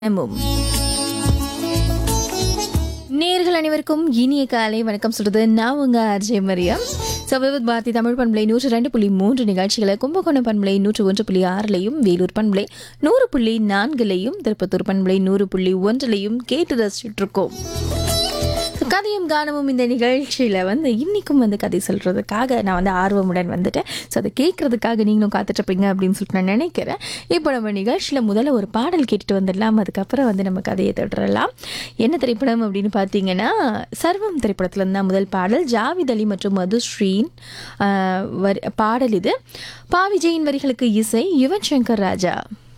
தினமும் நேர்கள் அனைவருக்கும் இனிய காலை வணக்கம் சொல்றது நான் உங்க அர்ஜய் மரியம் சபவத் பாரதி தமிழ் பண்பலை நூற்று ரெண்டு புள்ளி மூன்று நிகழ்ச்சிகளை கும்பகோணம் பண்பலை நூற்று ஒன்று புள்ளி ஆறுலையும் வேலூர் பண்பலை நூறு புள்ளி நான்குலையும் திருப்பத்தூர் பண்பலை நூறு புள்ளி ஒன்றுலையும் கேட்டு ரசிச்சுட்டு இருக்கோம் So, கதையும் கானமும் இந்த நிகழ்ச்சியில் வந்து இன்றைக்கும் வந்து கதை சொல்கிறதுக்காக நான் வந்து ஆர்வமுடன் வந்துட்டேன் ஸோ அதை கேட்குறதுக்காக நீங்களும் காத்துட்ருப்பீங்க அப்படின்னு சொல்லிட்டு நான் நினைக்கிறேன் இப்போ நம்ம நிகழ்ச்சியில் முதல்ல ஒரு பாடல் கேட்டுட்டு வந்துடலாம் அதுக்கப்புறம் வந்து நம்ம கதையை தொடரலாம் என்ன திரைப்படம் அப்படின்னு பார்த்தீங்கன்னா சர்வம் திரைப்படத்துல தான் முதல் பாடல் ஜாவித் அலி மற்றும் மதுஸ்ரீன் ஆஹ், வரி பாடல் இது பா விஜயின் வரிகளுக்கு இசை யுவன் சங்கர் ராஜா